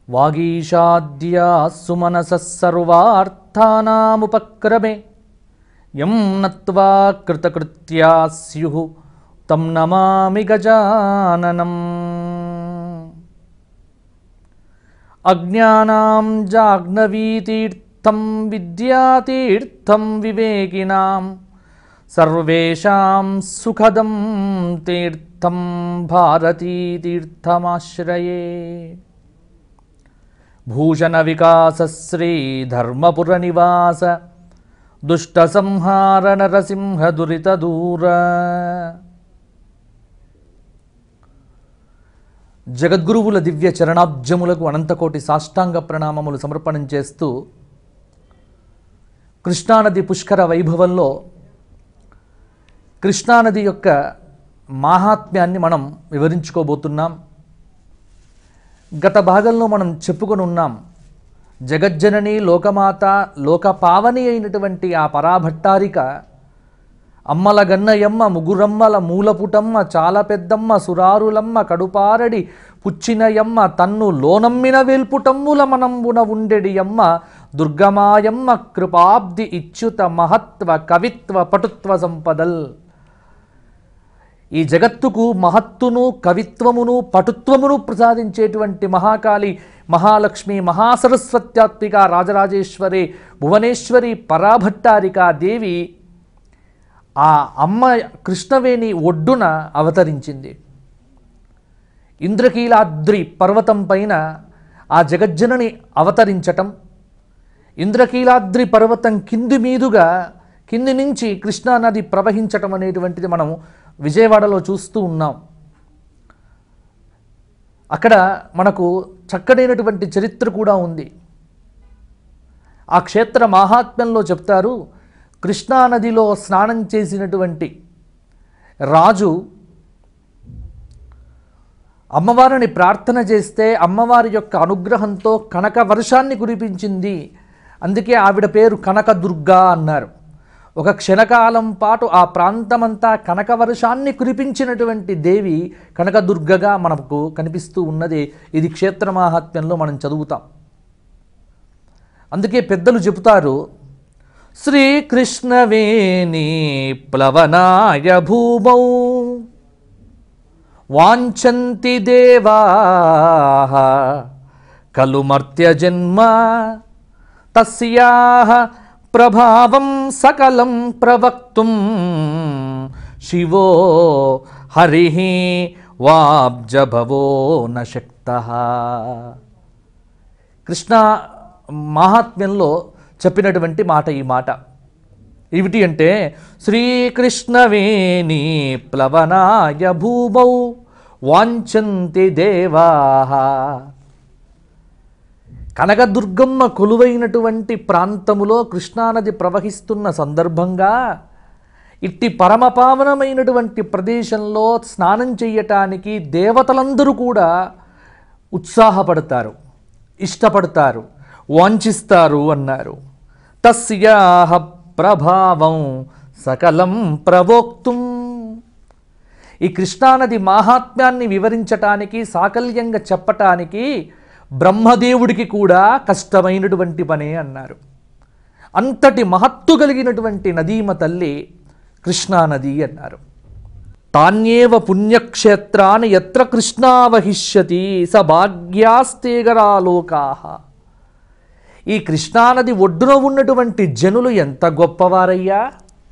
వాగీషాద్యా సుమనసः సర్వార్థానాముపక్రమే యం నత్వా కృతకృత్యా స్యుః తం నమామి గజాననం అజ్ఞానాం జాహ్నవీతీర్థం విద్యాతీర్థం వివేకినాం సర్వేషాం సుఖదం తీర్థం భారతీతీర్థమాశ్రయే భూషణ వికాసశ్రీ ధర్మపుర నివాస దుష్ట సంహార నరసింహ దురిత దూర జగద్గురువుల దివ్య చరణాబ్జములకు అనంతకోటి సాష్టాంగ ప్రణామములు సమర్పణం చేస్తూ కృష్ణానది పుష్కర వైభవంలో కృష్ణానది యొక్క మాహాత్మ్యాన్ని మనం వివరించుకోబోతున్నాం గత భాగంలో మనం చెప్పుకొని ఉన్నాం జగజ్జనని లోకమాత లోకపావని అయినటువంటి ఆ పరాభట్టారిక అమ్మల గన్నయమ్మ ముగురమ్మల మూలపుటమ్మ చాలా పెద్దమ్మ సురారులమ్మ కడుపారడి పుచ్చినయమ్మ తన్ను లోనమ్మిన వేల్పుటమ్ముల మనంబున ఉండెడి అమ్మ దుర్గమాయమ్మ కృపాబ్ది ఇచ్యుత మహత్వ కవిత్వ పటుత్వ సంపదల్ ఈ జగత్తుకు మహత్తును కవిత్వమును పటుత్వమును ప్రసాదించేటువంటి మహాకాళి మహాలక్ష్మి మహాసరస్వత్యాత్మిక రాజరాజేశ్వరి భువనేశ్వరి పరాభట్టారిక దేవి ఆ అమ్మ కృష్ణవేణి ఒడ్డున అవతరించింది ఇంద్రకీలాద్రి పర్వతం పైన ఆ జగజ్జనని అవతరించటం ఇంద్రకీలాద్రి పర్వతం కింది మీదుగా కింది నుంచి కృష్ణానది ప్రవహించటం అనేటువంటిది మనం విజయవాడలో చూస్తూ ఉన్నాం అక్కడ మనకు చక్కడైనటువంటి చరిత్ర కూడా ఉంది ఆ క్షేత్ర మాహాత్మ్యంలో చెప్తారు కృష్ణానదిలో స్నానం చేసినటువంటి రాజు అమ్మవారిని ప్రార్థన చేస్తే అమ్మవారి యొక్క అనుగ్రహంతో కనక వర్షాన్ని కురిపించింది అందుకే ఆవిడ పేరు కనకదుర్గా అన్నారు ఒక క్షణకాలం పాటు ఆ ప్రాంతమంతా కనక వర్షాన్ని కురిపించినటువంటి దేవి కనకదుర్గగా మనకు కనిపిస్తూ ఉన్నది ఇది క్షేత్ర మాహాత్మ్యంలో మనం చదువుతాం అందుకే పెద్దలు చెబుతారు శ్రీకృష్ణవేణి ప్లవనాయ భూమౌ వాంఛంతి దేవా ఖలు మర్త్యజన్మ తస్యాః ప్రభావం సకలం ప్రవక్తుం శివో హరి వాబ్జభవో నశక్త కృష్ణ మహాత్మ్యంలో చెప్పినటువంటి మాట ఈ మాట ఏమిటి అంటే శ్రీకృష్ణవేణి ప్లవనాయ భూమౌ వాంఛంతి దేవా కనకదుర్గమ్మ కొలువైనటువంటి ప్రాంతములో కృష్ణానది ప్రవహిస్తున్న సందర్భంగా ఇట్టి పరమపావనమైనటువంటి ప్రదేశంలో స్నానం చేయటానికి దేవతలందరూ కూడా ఉత్సాహపడతారు ఇష్టపడతారు వాంఛిస్తారు అన్నారు తస్యాహ ప్రభావం సకలం ప్రవోక్తుం ఈ కృష్ణానది మాహాత్మ్యాన్ని వివరించటానికి సాకల్యంగా చెప్పటానికి బ్రహ్మదేవుడికి కూడా కష్టమైనటువంటి పనే అన్నారు అంతటి మహత్తు కలిగినటువంటి నదీమ తల్లి కృష్ణానది అన్నారు తాన్యేవ పుణ్యక్షేత్రాన్ని ఎత్ర కృష్ణా వహిష్యతి స భాగ్యాస్తేగరాలోకా ఈ కృష్ణానది ఒడ్డున ఉన్నటువంటి జనులు ఎంత గొప్పవారయ్యా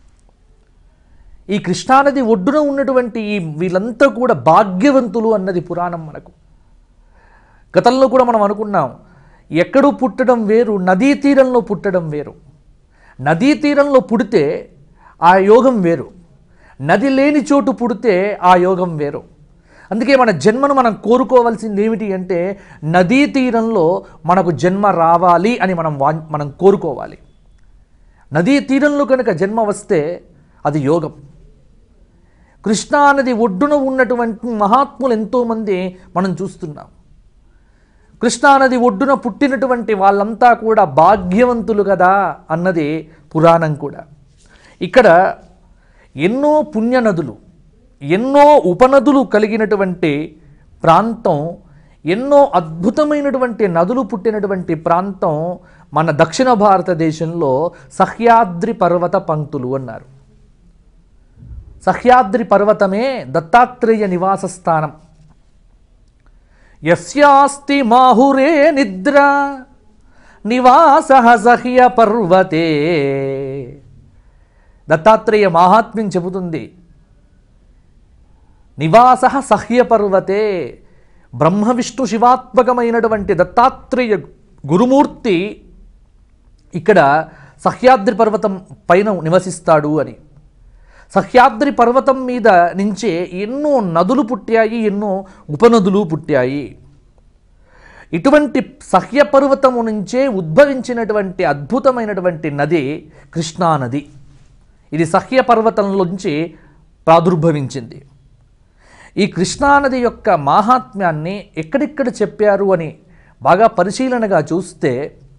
ఈ కృష్ణానది ఒడ్డున ఉన్నటువంటి ఈ వీళ్ళంతా కూడా భాగ్యవంతులు అన్నది పురాణం మనకు గతంలో కూడా మనం అనుకున్నాం ఎక్కడో పుట్టడం వేరు నదీ తీరంలో పుట్టడం వేరు నదీ తీరంలో పుడితే ఆ యోగం వేరు నది లేని చోటు పుడితే ఆ యోగం వేరు అందుకే మన జన్మను మనం కోరుకోవాల్సింది ఏమిటి అంటే నదీ తీరంలో మనకు జన్మ రావాలి అని మనం వా మనం కోరుకోవాలి నదీ తీరంలో కనుక జన్మ వస్తే అది యోగం కృష్ణానది ఒడ్డున ఉన్నటువంటి మహాత్ములు ఎంతోమంది మనం చూస్తున్నాం కృష్ణానది ఒడ్డున పుట్టినటువంటి వాళ్ళంతా కూడా భాగ్యవంతులు కదా అన్నది పురాణం కూడా ఇక్కడ ఎన్నో పుణ్యనదులు ఎన్నో ఉపనదులు కలిగినటువంటి ప్రాంతం ఎన్నో అద్భుతమైనటువంటి నదులు పుట్టినటువంటి ప్రాంతం మన దక్షిణ భారతదేశంలో సహ్యాద్రి పర్వత పంక్తులు అన్నారు సహ్యాద్రి పర్వతమే దత్తాత్రేయ నివాస స్థానం యస్యాస్తి మాహురే నిద్ర నివాస సహ్య పర్వతే దత్తాత్రేయ మాహాత్మ్యం చెబుతుంది నివాస సహ్య పర్వతే బ్రహ్మ విష్ణు శివాత్మకమైనటువంటి దత్తాత్రేయ గురుమూర్తి ఇక్కడ సహ్యాద్రి పర్వతం పైన నివసిస్తాడు అని సహ్యాద్రి పర్వతం మీద నుంచే ఎన్నో నదులు పుట్టాయి ఎన్నో ఉపనదులు పుట్టాయి ఇటువంటి సహ్య పర్వతము నుంచే ఉద్భవించినటువంటి అద్భుతమైనటువంటి నది కృష్ణానది ఇది సహ్య పర్వతంలోంచి ప్రాదుర్భవించింది ఈ కృష్ణానది యొక్క మాహాత్మ్యాన్ని ఎక్కడెక్కడ చెప్పారు అని బాగా పరిశీలనగా చూస్తే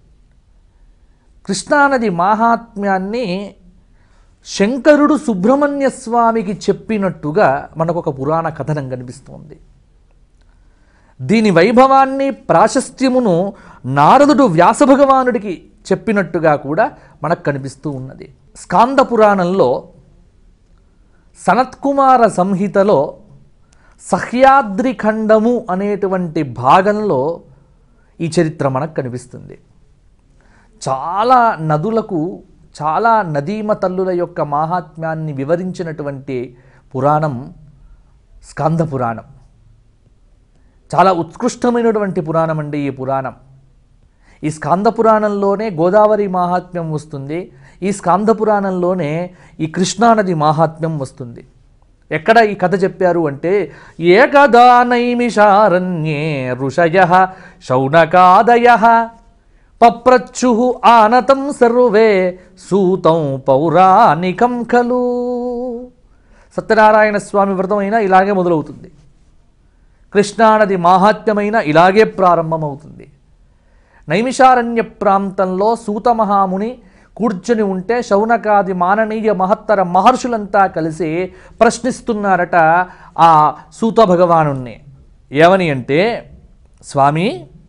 కృష్ణానది మాహాత్మ్యాన్ని శంకరుడు సుబ్రహ్మణ్య స్వామికి చెప్పినట్టుగా మనకు ఒక పురాణ కథనం కనిపిస్తోంది దీని వైభవాన్ని ప్రాశస్త్యమును నారదుడు వ్యాసభగవానుడికి చెప్పినట్టుగా కూడా మనకు కనిపిస్తూ ఉన్నది స్కాంద పురాణంలో సనత్కుమార సంహితలో సహ్యాద్రి ఖండము అనేటువంటి భాగంలో ఈ చరిత్ర మనకు కనిపిస్తుంది చాలా నదులకు చాలా నదీమ తల్లుల యొక్క మాహాత్మ్యాన్ని వివరించినటువంటి పురాణం స్కంద పురాణం చాలా ఉత్కృష్టమైనటువంటి పురాణం అండి ఈ పురాణం ఈ స్కాంద పురాణంలోనే గోదావరి మాహాత్మ్యం వస్తుంది ఈ స్కాంద పురాణంలోనే ఈ కృష్ణానది మాహాత్మ్యం వస్తుంది ఎక్కడ ఈ కథ చెప్పారు అంటే ఏకదా నైమిషారణ్యే ఋషయ శౌనకాదయ పప్రచ్చు ఆనతం సర్వే సూతం పౌరాణికం ఖలు సత్యనారాయణ స్వామి వ్రతమైనా ఇలాగే మొదలవుతుంది కృష్ణానది మాహాత్మ్యమైన ఇలాగే ప్రారంభమవుతుంది నైమిషారణ్య ప్రాంతంలో సూతమహాముని కూర్చొని ఉంటే శౌనకాది మాననీయ మహత్తర మహర్షులంతా కలిసి ప్రశ్నిస్తున్నారట ఆ సూత భగవానుణ్ణి ఏమని అంటే స్వామి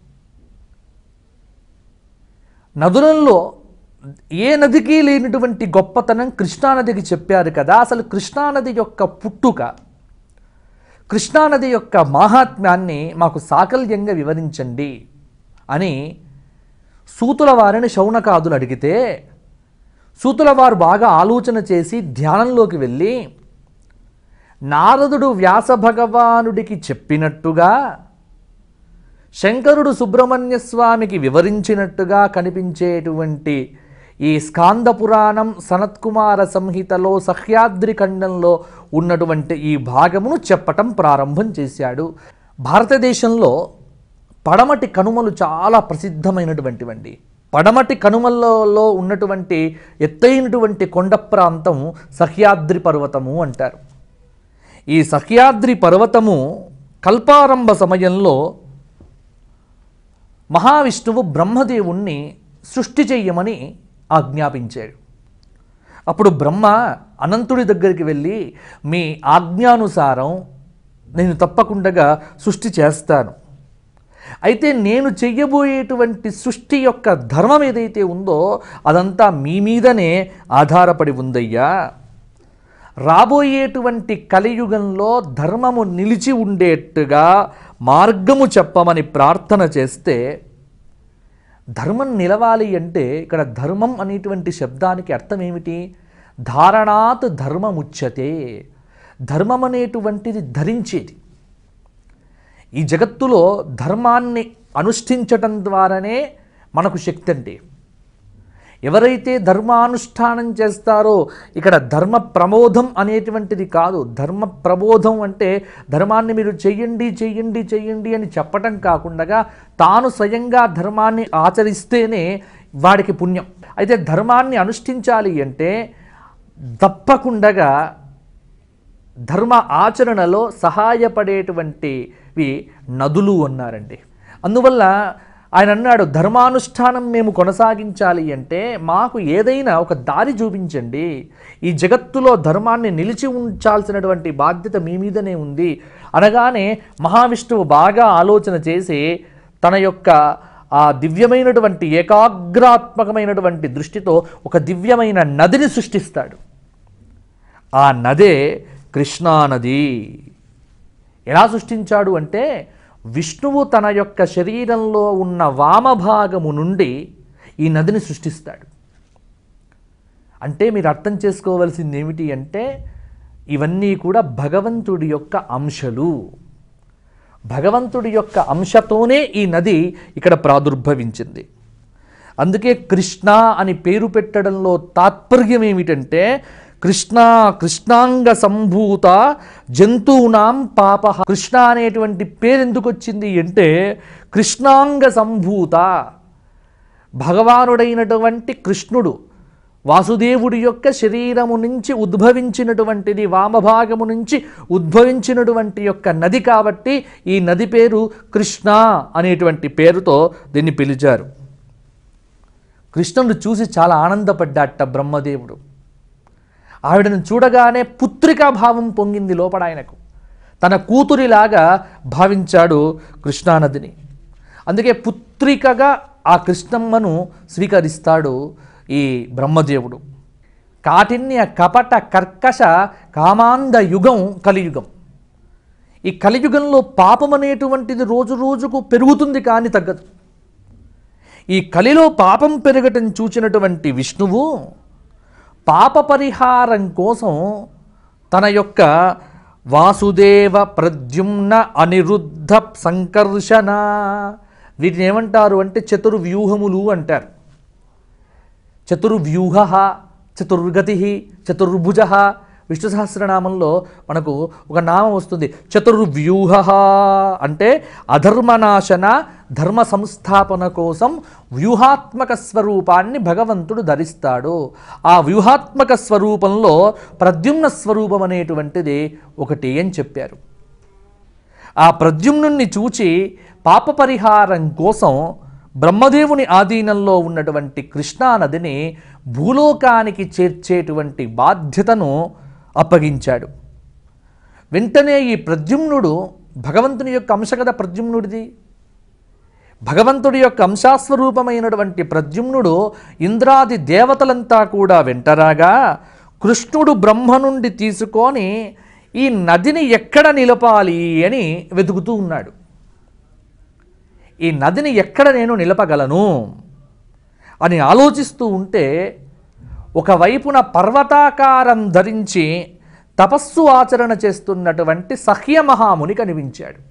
నదులలో ఏ నదికి లేనటువంటి గొప్పతనం కృష్ణానదికి చెప్పారు కదా అసలు కృష్ణానది యొక్క పుట్టుక కృష్ణానది యొక్క మాహాత్మ్యాన్ని మాకు సాకల్యంగా వివరించండి అని సూతుల వారిని శౌనకాదులు అడిగితే సూతుల వారు బాగా ఆలోచన చేసి ధ్యానంలోకి వెళ్ళి నారదుడు వ్యాస భగవానుడికి చెప్పినట్టుగా శంకరుడు సుబ్రహ్మణ్య స్వామికి వివరించినట్టుగా కనిపించేటువంటి ఈ స్కాంద పురాణం సనత్కుమార సంహితలో సహ్యాద్రి ఖండంలో ఉన్నటువంటి ఈ భాగమును చెప్పటం ప్రారంభం చేశాడు భారతదేశంలో పడమటి కనుమలు చాలా ప్రసిద్ధమైనటువంటివండి పడమటి కనుమలలో ఉన్నటువంటి ఎత్తైనటువంటి కొండ ప్రాంతం సహ్యాద్రి పర్వతము అంటారు ఈ సహ్యాద్రి పర్వతము కల్పారంభ సమయంలో మహావిష్ణువు బ్రహ్మదేవుణ్ణి సృష్టి చెయ్యమని ఆజ్ఞాపించాడు అప్పుడు బ్రహ్మ అనంతుడి దగ్గరికి వెళ్ళి మీ ఆజ్ఞానుసారం నేను తప్పకుండా సృష్టి చేస్తాను అయితే నేను చెయ్యబోయేటువంటి సృష్టి యొక్క ధర్మం ఏదైతే ఉందో అదంతా మీ మీదనే ఆధారపడి ఉందయ్యా రాబోయేటువంటి కలియుగంలో ధర్మము నిలిచి ఉండేట్టుగా మార్గము చెప్పమని ప్రార్థన చేస్తే ధర్మం నిలవాలి అంటే ఇక్కడ ధర్మం అనేటువంటి శబ్దానికి అర్థం ఏమిటి ధారణాత్ ధర్మముచ్యతే ధర్మం అనేటువంటిది ధరించేది ఈ జగత్తులో ధర్మాన్ని అనుష్ఠించటం ద్వారానే మనకు శక్తి అంటే ఎవరైతే ధర్మానుష్ఠానం చేస్తారో ఇక్కడ ధర్మ ప్రమోదం అనేటువంటిది కాదు ధర్మ ప్రబోధం అంటే ధర్మాన్ని మీరు చెయ్యండి చెయ్యండి చెయ్యండి అని చెప్పటం కాకుండా తాను స్వయంగా ధర్మాన్ని ఆచరిస్తేనే వాడికి పుణ్యం అయితే ధర్మాన్ని అనుష్ఠించాలి అంటే తప్పకుండా ధర్మ ఆచరణలో సహాయపడేటువంటివి నదులు అన్నారండి అందువల్ల ఆయన అన్నాడు ధర్మానుష్ఠానం మేము కొనసాగించాలి అంటే మాకు ఏదైనా ఒక దారి చూపించండి ఈ జగత్తులో ధర్మాన్ని నిలిచి ఉంచాల్సినటువంటి బాధ్యత మీ మీదనే ఉంది అనగానే మహావిష్ణువు బాగా ఆలోచన చేసి తన యొక్క ఆ దివ్యమైనటువంటి ఏకాగ్రాత్మకమైనటువంటి దృష్టితో ఒక దివ్యమైన నదిని సృష్టిస్తాడు ఆ నదే కృష్ణానది ఎలా సృష్టించాడు అంటే విష్ణువు తన యొక్క శరీరంలో ఉన్న వామభాగము నుండి ఈ నదిని సృష్టిస్తాడు అంటే మీరు అర్థం చేసుకోవలసింది ఏమిటి అంటే ఇవన్నీ కూడా భగవంతుడి యొక్క అంశలు భగవంతుడి యొక్క అంశతోనే ఈ నది ఇక్కడ ప్రాదుర్భవించింది అందుకే కృష్ణ అని పేరు పెట్టడంలో తాత్పర్యం ఏమిటంటే కృష్ణ కృష్ణాంగ సంభూత జంతువునాం పాప కృష్ణ అనేటువంటి పేరు ఎందుకు వచ్చింది అంటే కృష్ణాంగ సంభూత భగవానుడైనటువంటి కృష్ణుడు వాసుదేవుడి యొక్క శరీరము నుంచి ఉద్భవించినటువంటిది వామభాగము నుంచి ఉద్భవించినటువంటి యొక్క నది కాబట్టి ఈ నది పేరు కృష్ణ అనేటువంటి పేరుతో దీన్ని పిలిచారు కృష్ణుడు చూసి చాలా ఆనందపడ్డాట బ్రహ్మదేవుడు ఆవిడను చూడగానే పుత్రికా భావం పొంగింది లోపల ఆయనకు తన కూతురిలాగా భావించాడు కృష్ణానదిని అందుకే పుత్రికగా ఆ కృష్ణమ్మను స్వీకరిస్తాడు ఈ బ్రహ్మదేవుడు కాఠిన్య కపట కర్కశ కామాంధ యుగం కలియుగం ఈ కలియుగంలో పాపం అనేటువంటిది రోజు రోజుకు పెరుగుతుంది కానీ తగ్గదు ఈ కలిలో పాపం పెరగటం చూచినటువంటి విష్ణువు పాప పరిహారం కోసం తన యొక్క వాసుదేవ ప్రద్యుమ్న అనిరుద్ధ సంకర్షణ వీటిని ఏమంటారు అంటే చతుర్వ్యూహములు అంటారు చతుర్వ్యూహ చతుర్గతి చతుర్భుజ విష్ణు సహస్రనామంలో మనకు ఒక నామం వస్తుంది చతుర్వ్యూహ అంటే అధర్మనాశన ధర్మ సంస్థాపన కోసం వ్యూహాత్మక స్వరూపాన్ని భగవంతుడు ధరిస్తాడు ఆ వ్యూహాత్మక స్వరూపంలో ప్రద్యుమ్న స్వరూపం అనేటువంటిది ఒకటి అని చెప్పారు ఆ ప్రద్యుమ్నుణ్ణి చూచి పాప పరిహారం కోసం బ్రహ్మదేవుని ఆధీనంలో ఉన్నటువంటి కృష్ణానదిని భూలోకానికి చేర్చేటువంటి బాధ్యతను అప్పగించాడు వెంటనే ఈ ప్రద్యుమ్నుడు భగవంతుని యొక్క అంశ కదా ప్రద్యుమ్నుడిది భగవంతుడి యొక్క అంశాస్వరూపమైనటువంటి ప్రద్యుమ్నుడు ఇంద్రాది దేవతలంతా కూడా వెంటరాగా కృష్ణుడు బ్రహ్మ నుండి తీసుకొని ఈ నదిని ఎక్కడ నిలపాలి అని వెతుకుతూ ఉన్నాడు ఈ నదిని ఎక్కడ నేను నిలపగలను అని ఆలోచిస్తూ ఉంటే ఒకవైపున పర్వతాకారం ధరించి తపస్సు ఆచరణ చేస్తున్నటువంటి సహ్యమహాముని కనిపించాడు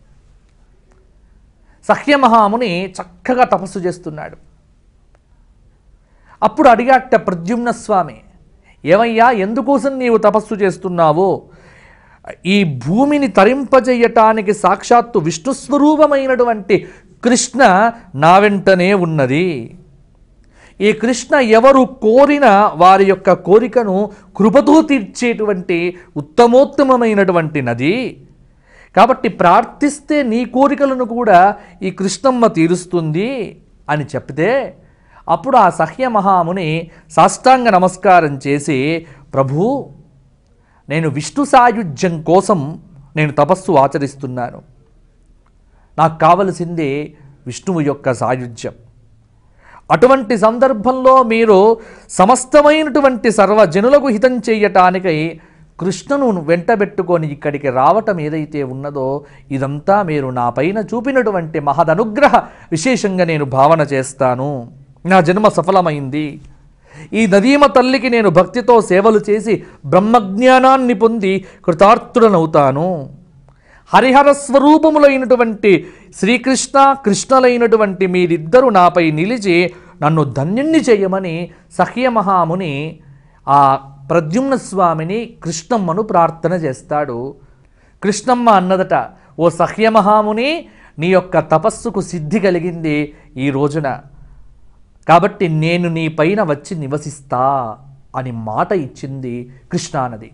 సహ్యమహాముని చక్కగా తపస్సు చేస్తున్నాడు అప్పుడు అడిగాట ప్రద్యుమ్న స్వామి ఏమయ్యా ఎందుకోసం నీవు తపస్సు చేస్తున్నావో ఈ భూమిని తరింపజేయటానికి సాక్షాత్తు విష్ణుస్వరూపమైనటువంటి కృష్ణ నా వెంటనే ఉన్నది ఈ కృష్ణ ఎవరు కోరిన వారి యొక్క కోరికను కృపతో తీర్చేటువంటి ఉత్తమోత్తమమైనటువంటి నది కాబట్టి ప్రార్థిస్తే నీ కోరికలను కూడా ఈ కృష్ణమ్మ తీరుస్తుంది అని చెప్తే అప్పుడు ఆ సహ్య మహాముని సాష్టాంగ నమస్కారం చేసి ప్రభు నేను విష్ణు సాయుధ్యం కోసం నేను తపస్సు ఆచరిస్తున్నాను నాకు కావలసింది విష్ణువు యొక్క సాయుధ్యం అటువంటి సందర్భంలో మీరు సమస్తమైనటువంటి సర్వజనులకు హితం చేయటానికై కృష్ణను వెంటబెట్టుకొని ఇక్కడికి రావటం ఏదైతే ఉన్నదో ఇదంతా మీరు నా పైన చూపినటువంటి మహదనుగ్రహ విశేషంగా నేను భావన చేస్తాను నా జన్మ సఫలమైంది ఈ నదీమ తల్లికి నేను భక్తితో సేవలు చేసి బ్రహ్మజ్ఞానాన్ని పొంది కృతార్థుడనవుతాను హరిహర స్వరూపములైనటువంటి శ్రీకృష్ణ కృష్ణలైనటువంటి మీరిద్దరూ నాపై నిలిచి నన్ను ధన్యుణ్ణి చేయమని సహ్యమహాముని ఆ ప్రద్యుమ్న స్వామిని కృష్ణమ్మను ప్రార్థన చేస్తాడు కృష్ణమ్మ అన్నదట ఓ సహ్యమహాముని నీ యొక్క తపస్సుకు సిద్ధి కలిగింది ఈ రోజున కాబట్టి నేను నీ పైన వచ్చి నివసిస్తా అని మాట ఇచ్చింది కృష్ణానది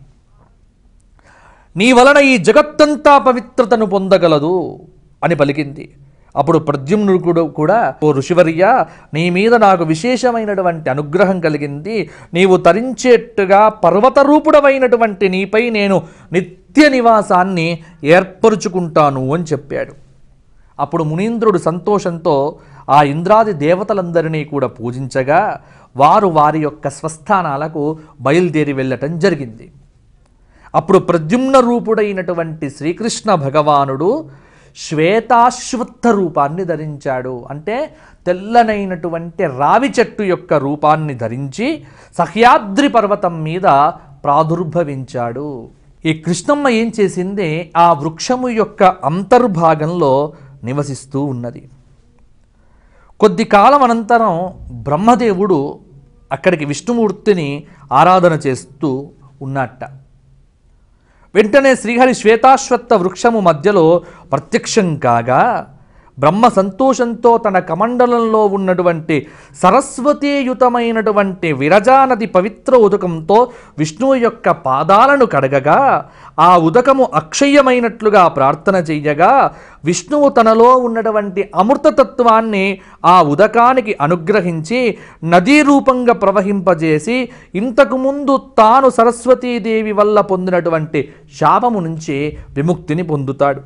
నీ వలన ఈ జగత్తంతా పవిత్రతను పొందగలదు అని పలికింది అప్పుడు ప్రద్యుమ్నుడు కూడా కూడా ఓ ఋషివర్య నీ మీద నాకు విశేషమైనటువంటి అనుగ్రహం కలిగింది నీవు తరించేట్టుగా పర్వత రూపుడమైనటువంటి నీపై నేను నిత్య నివాసాన్ని ఏర్పరుచుకుంటాను అని చెప్పాడు అప్పుడు మునీంద్రుడు సంతోషంతో ఆ ఇంద్రాది దేవతలందరినీ కూడా పూజించగా వారు వారి యొక్క స్వస్థానాలకు బయలుదేరి వెళ్ళటం జరిగింది అప్పుడు ప్రద్యుమ్న రూపుడైనటువంటి శ్రీకృష్ణ భగవానుడు శ్వేతాశ్వత్థ రూపాన్ని ధరించాడు అంటే తెల్లనైనటువంటి రావి చెట్టు యొక్క రూపాన్ని ధరించి సహ్యాద్రి పర్వతం మీద ప్రాదుర్భవించాడు ఈ కృష్ణమ్మ ఏం చేసింది ఆ వృక్షము యొక్క అంతర్భాగంలో నివసిస్తూ ఉన్నది కొద్ది కాలం అనంతరం బ్రహ్మదేవుడు అక్కడికి విష్ణుమూర్తిని ఆరాధన చేస్తూ ఉన్నట్ట వెంటనే శ్రీహరి శ్వేతాశ్వత్థ వృక్షము మధ్యలో ప్రత్యక్షం కాగా బ్రహ్మ సంతోషంతో తన కమండలంలో ఉన్నటువంటి సరస్వతీయుతమైనటువంటి విరజానది పవిత్ర ఉదకంతో విష్ణువు యొక్క పాదాలను కడగగా ఆ ఉదకము అక్షయ్యమైనట్లుగా ప్రార్థన చెయ్యగా విష్ణువు తనలో ఉన్నటువంటి అమృతతత్వాన్ని ఆ ఉదకానికి అనుగ్రహించి నదీ రూపంగా ప్రవహింపజేసి ఇంతకు ముందు తాను సరస్వతీదేవి వల్ల పొందినటువంటి శాపము నుంచి విముక్తిని పొందుతాడు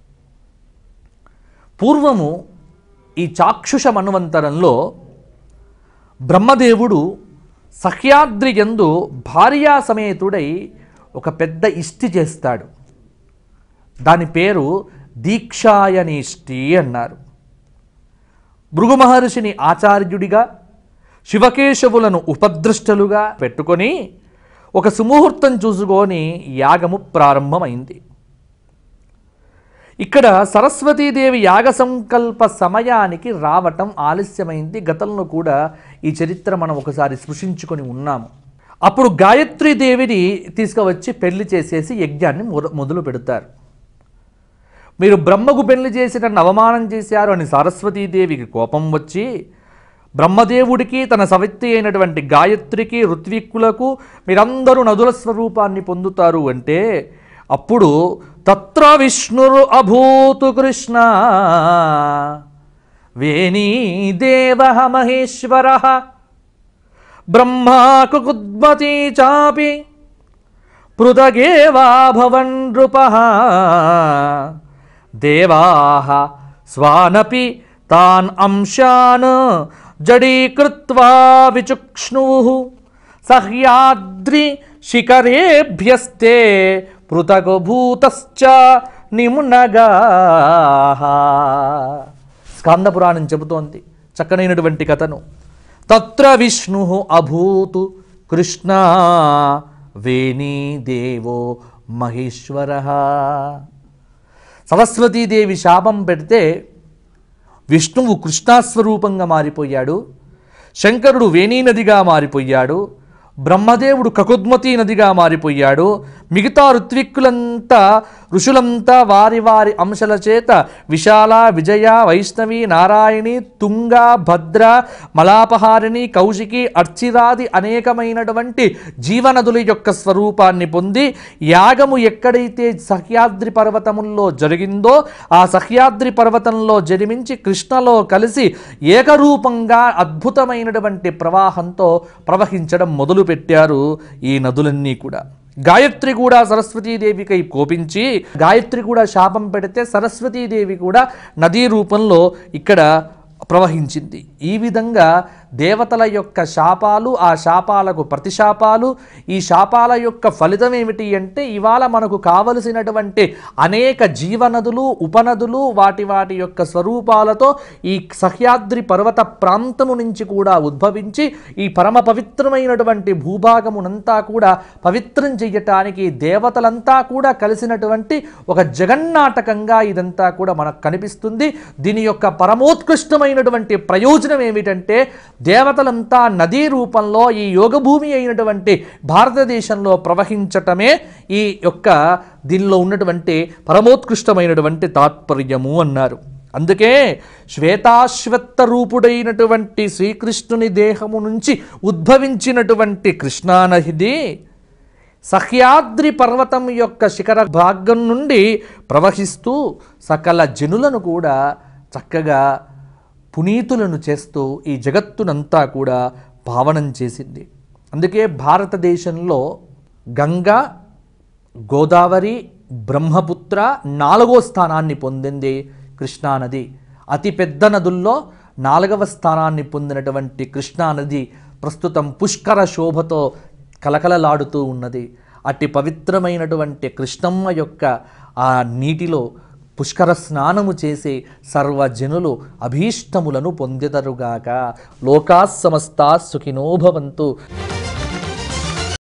పూర్వము ఈ చాక్షుష మన్వంతరంలో బ్రహ్మదేవుడు సహ్యాద్రి యందు భార్యా సమేతుడై ఒక పెద్ద ఇష్టి చేస్తాడు దాని పేరు దీక్షాయనిష్టి అన్నారు భృగు మహర్షిని ఆచార్యుడిగా శివకేశవులను ఉపదృష్టలుగా పెట్టుకొని ఒక సుముహూర్తం చూసుకొని యాగము ప్రారంభమైంది ఇక్కడ సరస్వతీదేవి యాగ సంకల్ప సమయానికి రావటం ఆలస్యమైంది గతంలో కూడా ఈ చరిత్ర మనం ఒకసారి స్పృశించుకొని ఉన్నాము అప్పుడు గాయత్రీ దేవిని తీసుకువచ్చి పెళ్లి చేసేసి యజ్ఞాన్ని మొద- మొదలు పెడతారు మీరు బ్రహ్మకు పెళ్లి చేసి నన్ను అవమానం చేశారు అని సరస్వతీదేవికి కోపం వచ్చి బ్రహ్మదేవుడికి తన సవిత్తి అయినటువంటి గాయత్రికి ఋత్విక్కులకు మీరందరూ నదుల స్వరూపాన్ని పొందుతారు అంటే అప్పుడు తత్ర విష్ణురు అభూతు కృష్ణ వేణీ దేవ మహేశ్వర బ్రహ్మాకు కుద్మతి చాపి పృథగేవా భవన్ నృపః దేవాః స్వానపి తాన్ అంశాన్ జడీకృత్వా విచుక్ష్ణుః సహ్యాద్రి శిఖరేభ్యస్తే పృథగభూతశ్చ నిమునగాః స్కంద పురాణం చెబుతోంది చక్కనైనటువంటి కథను తత్ర విష్ణు అభూతు కృష్ణ వేణీ దేవో మహేశ్వర సరస్వతీదేవి శాపం పెడితే విష్ణువు కృష్ణాస్వరూపంగా మారిపోయాడు శంకరుడు వేణీ నదిగా మారిపోయాడు బ్రహ్మదేవుడు కకుద్మతి నదిగా మారిపోయాడు మిగతా ఋత్విక్కులంతా ఋషులంతా వారి వారి అంశల చేత విశాల విజయ వైష్ణవి నారాయణి తుంగ భద్ర మలాపహారిణి కౌశికి అర్చిరాది అనేకమైనటువంటి జీవనదుల యొక్క స్వరూపాన్ని పొంది యాగము ఎక్కడైతే సహ్యాద్రి పర్వతముల్లో జరిగిందో ఆ సహ్యాద్రి పర్వతంలో జన్మించి కృష్ణలో కలిసి ఏకరూపంగా అద్భుతమైనటువంటి ప్రవాహంతో ప్రవహించడం మొదలుపెట్టారు ఈ నదులన్నీ కూడా గాయత్రి కూడా సరస్వతీదేవికై కోపించి గాయత్రి కూడా శాపం పెడితే సరస్వతీదేవి కూడా నదీ రూపంలో ఇక్కడ ప్రవహించింది ఈ విధంగా దేవతల యొక్క శాపాలు ఆ శాపాలకు ప్రతిశాపాలు ఈ శాపాల యొక్క ఫలితం ఏమిటి అంటే ఇవాళ మనకు కావలసినటువంటి అనేక జీవనదులు ఉపనదులు వాటి వాటి యొక్క స్వరూపాలతో ఈ సహ్యాద్రి పర్వత ప్రాంతము నుంచి కూడా ఉద్భవించి ఈ పరమ పవిత్రమైనటువంటి భూభాగమునంతా కూడా పవిత్రం చెయ్యటానికి దేవతలంతా కూడా కలిసినటువంటి ఒక జగన్నాటకంగా ఇదంతా కూడా మనకు కనిపిస్తుంది దీని యొక్క పరమోత్కృష్టమైనటువంటి ప్రయోజనం ఏమిటంటే దేవతలంతా నదీ రూపంలో ఈ యోగభూమి అయినటువంటి భారతదేశంలో ప్రవహించటమే ఈ యొక్క దీనిలో ఉన్నటువంటి పరమోత్కృష్టమైనటువంటి తాత్పర్యము అన్నారు అందుకే శ్వేతాశ్వత్థ రూపుడైనటువంటి శ్రీకృష్ణుని దేహము నుంచి ఉద్భవించినటువంటి కృష్ణానది సహ్యాద్రి పర్వతం యొక్క శిఖర భాగం నుండి ప్రవహిస్తూ సకల జనులను కూడా చక్కగా పునీతులను చేస్తూ ఈ జగత్తునంతా కూడా పావనం చేసింది అందుకే భారతదేశంలో గంగా గోదావరి బ్రహ్మపుత్ర నాలుగో స్థానాన్ని పొందింది కృష్ణానది అతి పెద్ద నదుల్లో నాలుగవ స్థానాన్ని పొందినటువంటి కృష్ణానది ప్రస్తుతం పుష్కర శోభతో కలకలలాడుతూ ఉన్నది అట్టి పవిత్రమైనటువంటి కృష్ణమ్మ యొక్క ఆ నీటిలో పుష్కర స్నానము చేసి సర్వజనులు అభీష్టములను పొందెదరుగాక లోకా సమస్తా సుఖినో భవంతు